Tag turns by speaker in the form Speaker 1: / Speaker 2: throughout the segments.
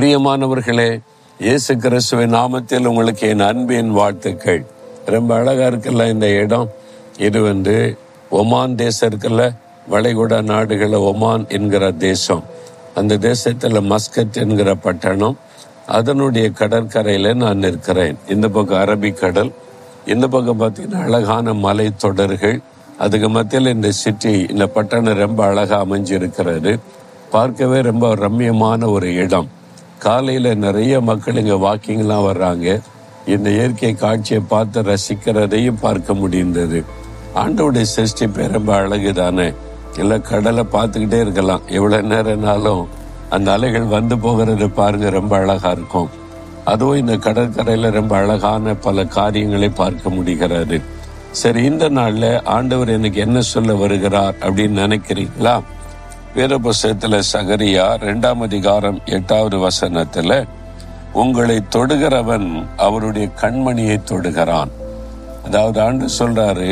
Speaker 1: பிரியமானவர்களே இயேசு கிறிஸ்துவின் நாமத்தில் உங்களுக்கு என் அன்பின் வாழ்த்துக்கள் ரொம்ப அழகா இருக்குல்ல இந்த இடம் இது வந்து ஒமான் தேசம் இருக்குல்ல வளைகுடா நாடுகள ஒமான் என்கிற தேசம் அந்த தேசத்துல மஸ்கட் என்கிற பட்டணம் அதனுடைய கடற்கரையில நான் இருக்கிறேன் இந்த பக்கம் அரபிக்கடல் இந்த பக்கம் பார்த்தீங்கன்னா அழகான மலை தொடர்கள் அதுக்கு மத்தியில் இந்த சிட்டி இந்த பட்டணம் ரொம்ப அழகா அமைஞ்சிருக்கிறது பார்க்கவே ரொம்ப ரம்மியமான ஒரு இடம் காலையில நிறைய மக்கள் இங்க வாக்கிங்லாம் வர்றாங்க இந்த இயற்கை காட்சியை பார்த்து ரசிக்கிறதையும் பார்க்க முடிந்தது ஆண்டோடைய சிருஷ்டிப்பே ரொம்ப அழகு தானே இல்லை கடலை பார்த்துக்கிட்டே இருக்கலாம் எவ்வளவு நேரம்னாலும் அந்த அலைகள் வந்து போகிறது பாருங்க ரொம்ப அழகா இருக்கும் அதுவும் இந்த கடற்கரையில ரொம்ப அழகான பல காரியங்களை பார்க்க முடிகிறது சரி இந்த நாள்ல ஆண்டவர் எனக்கு என்ன சொல்ல வருகிறார் அப்படின்னு நினைக்கிறீங்களா வேத புஸ்தகத்துல சகரியா இரண்டாம் அதிகாரம் எட்டாவது வசனத்துல உங்களை தொடுகிறவன் அவருடைய கண்மணியை தொடுகிறான் அதாவது ஆண்டு சொல்றாரு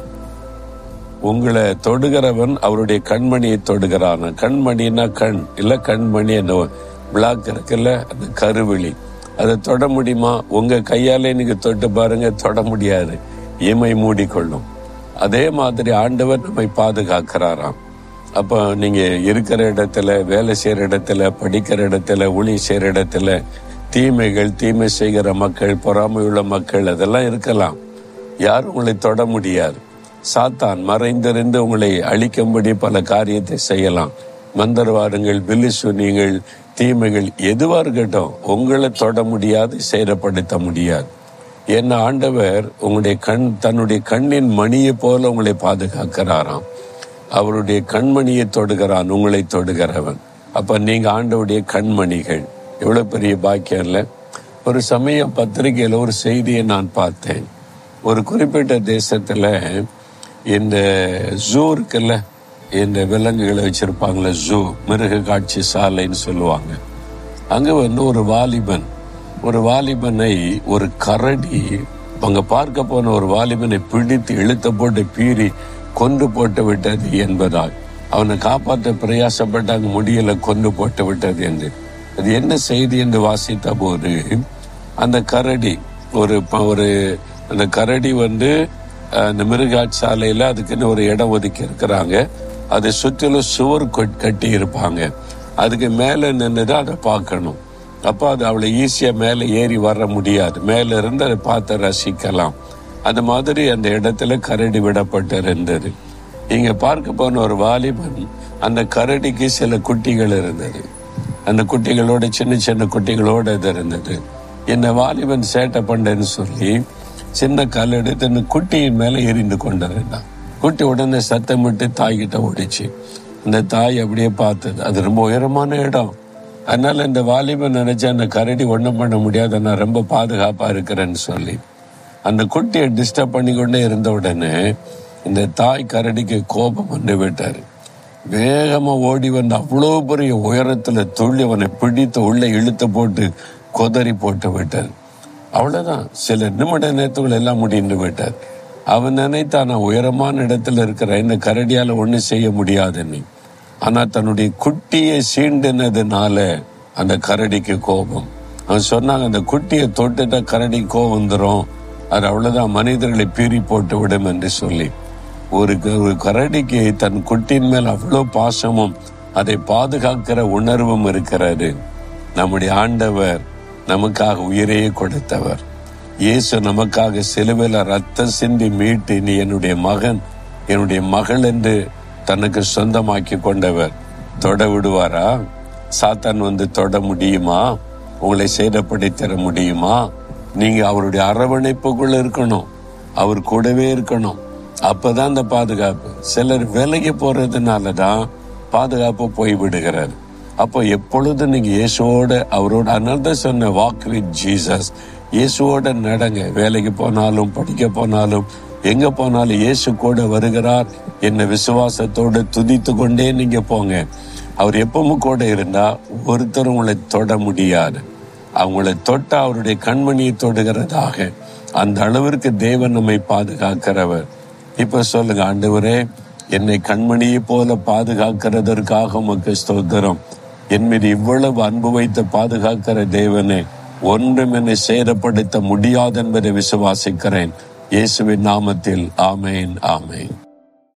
Speaker 1: உங்களை தொடுகிறவன் அவருடைய கண்மணியை தொடுகிறான் கண்மணினா கண் இல்ல கண்மணி அந்த பிளாக் இருக்குல்ல அந்த கருவிழி அதை தொட முடியுமா உங்க கையாலே நீங்க தொட்டு பாருங்க தொட முடியாது இமை மூடிக்கொள்ளும் அதே மாதிரி ஆண்டவர் நம்மை பாதுகாக்கிறாராம் அப்போ நீங்க இருக்கிற இடத்துல வேலை செய்யற இடத்துல படிக்கிற இடத்துல ஊழி செய்யற இடத்துல தீமைகள் தீமை செய்கிற மக்கள் பொறாமையுள்ள மக்கள் அதெல்லாம் இருக்கலாம் யாரும் உங்களை தொட முடியாது சாத்தான் மறைந்திருந்து உங்களை அழிக்கும்படி பல காரியத்தை செய்யலாம் மந்திரவாதங்கள் பில்லி சுனியங்கள் தீமைகள் எதுவா இருக்கட்டும் உங்களை தொட முடியாது சேதப்படுத்த முடியாது என்ன ஆண்டவர் உங்களுடைய கண் தன்னுடைய கண்ணின் மணியை போல உங்களை பாதுகாக்கிறாராம் அவருடைய கண்மணியை தொடுகிறான் உங்களை தொடுகிறவன் அப்ப நீங்க ஆண்டவுடைய கண்மணிகள் எவ்வளவு பெரிய பாக்கியம் இல்ல ஒரு சமயம் பத்திரிகையில ஒரு செய்தியை நான் பார்த்தேன் ஒரு குறிப்பிட்ட தேசத்துல இந்த ஜூ இருக்குல்ல இந்த விலங்குகளை வச்சிருப்பாங்களே ஜூ மிருக காட்சி சாலைன்னு சொல்லுவாங்க அங்க வந்து ஒரு வாலிபன் ஒரு வாலிபனை ஒரு கரடி அங்க பார்க்க போன ஒரு வாலிபனை பிடித்து இழுத்த போட்டு பீறி கொண்டு போட்டு விட்டது என்பதால் அவனை காப்பாற்ற பிரயாசப்பட்டாங்க முடியல கொண்டு போட்டு விட்டது என்று அது என்ன செய்தி என்று வாசித்த போது அந்த கரடி ஒரு ப- ஒரு அந்த கரடி வந்து அஹ், இந்த மிருகாட்சாலையில அதுக்குன்னு ஒரு இடம் ஒதுக்கி இருக்கிறாங்க அதை சுற்றிலும் சுவர் கொட்- கட்டி இருப்பாங்க அதுக்கு மேல நின்றுதான் அதை பார்க்கணும் அப்போ அது அவளை ஈஸியா மேலே ஏறி வர முடியாது மேல இருந்து அதை பார்த்து ரசிக்கலாம் அந்த மாதிரி அந்த இடத்துல கரடி விடப்பட்டு இருந்தது இங்க பார்க்க போன ஒரு வாலிபன் அந்த கரடிக்கு சில குட்டிகள் இருந்தது அந்த குட்டிகளோட சின்ன சின்ன குட்டிகளோட இது இருந்தது என்ன வாலிபன் சேட்டை பண்ணேன்னு சொல்லி சின்ன கல் எடுத்து அந்த குட்டியின் மேல எரிந்து கொண்டிருந்தான் குட்டி உடனே சத்தமிட்டு தாய்கிட்ட ஓடிச்சு அந்த தாய் அப்படியே பார்த்தது அது ரொம்ப உயரமான இடம் அதனால இந்த வாலிபன் நினைச்சா அந்த கரடி ஒண்ணும் பண்ண முடியாது நான் ரொம்ப பாதுகாப்பா இருக்கிறேன்னு சொல்லி அந்த குட்டியை டிஸ்டர்ப் பண்ணி கொண்டே இருந்த உடனே இந்த தாய் கரடிக்கு கோபம் வந்து விட்டாரு வேகமா ஓடி வந்து அவ்வளவு பெரிய உயரத்துல துள்ளி அவனை பிடித்து உள்ள இழுத்து போட்டு கொதறி போட்டு விட்டார் அவ்வளவுதான் சில நிமிட நேரத்துக்குள்ள எல்லாம் முடிந்து விட்டார் அவன் நினைத்தான் நான் உயரமான இடத்துல இருக்கிற இந்த கரடியால ஒண்ணு செய்ய முடியாதுன்னு ஆனா தன்னுடைய குட்டியை சீண்டினதுனால அந்த கரடிக்கு கோபம் அவன் சொன்னாங்க அந்த குட்டியை தொட்டுட்டா கரடி கோபம் வந்துரும் அது அவ்வளவுதான் மனிதர்களை பீறி போட்டு விடும் என்று சொல்லி ஒரு க- ஒரு கரடிக்கு தன் குட்டியின் மேல் அவ்வளவு பாசமும் அதை பாதுகாக்கிற உணர்வும் இருக்கிறது நம்முடைய ஆண்டவர் நமக்காக உயிரையே கொடுத்தவர் இயேசு நமக்காக சிலுவையில ரத்தம் சிந்தி மீட்டு நீ என்னுடைய மகன் என்னுடைய மகள் என்று தனக்கு சொந்தமாக்கி கொண்டவர் தொட விடுவாரா சாத்தான் வந்து தொட முடியுமா உங்களை சேதப்படுத்திட முடியுமா நீங்க அவருடைய அரவணைப்புக்குள்ள இருக்கணும் அவர் கூடவே இருக்கணும் அப்பதான் அந்த பாதுகாப்பு சிலர் விலகி போறதுனால தான் பாதுகாப்பு போய் விடுகிறார் அப்போ எப்பொழுதும் நீங்க இயேசுவோட அவரோட அதனால தான் சொன்ன வாக் வித் ஜீசஸ் இயேசுவோட நடங்க வேலைக்கு போனாலும் படிக்க போனாலும் எங்க போனாலும் இயேசு கூட வருகிறார் என்ன விசுவாசத்தோட துதித்து கொண்டே நீங்க போங்க அவர் எப்பவும் கூட இருந்தா ஒருத்தரும் உங்களை தொட முடியாது அவங்களை தொட்ட அவருடைய கண்மணியை தொடுகிறதாக அந்த அளவிற்கு தேவன் நம்மை பாதுகாக்கிறவர் இப்ப சொல்லுங்க ஆண்டவரே என்னை கண்மணியை போல பாதுகாக்கிறதற்காக உமக்கு ஸ்தோத்திரம் என் மீது இவ்வளவு அன்பு வைத்து பாதுகாக்கிற தேவனே ஒன்றும் என்னை சேதப்படுத்த முடியாது என்பதை விசுவாசிக்கிறேன் இயேசுவின் நாமத்தில் ஆமேன் ஆமேன்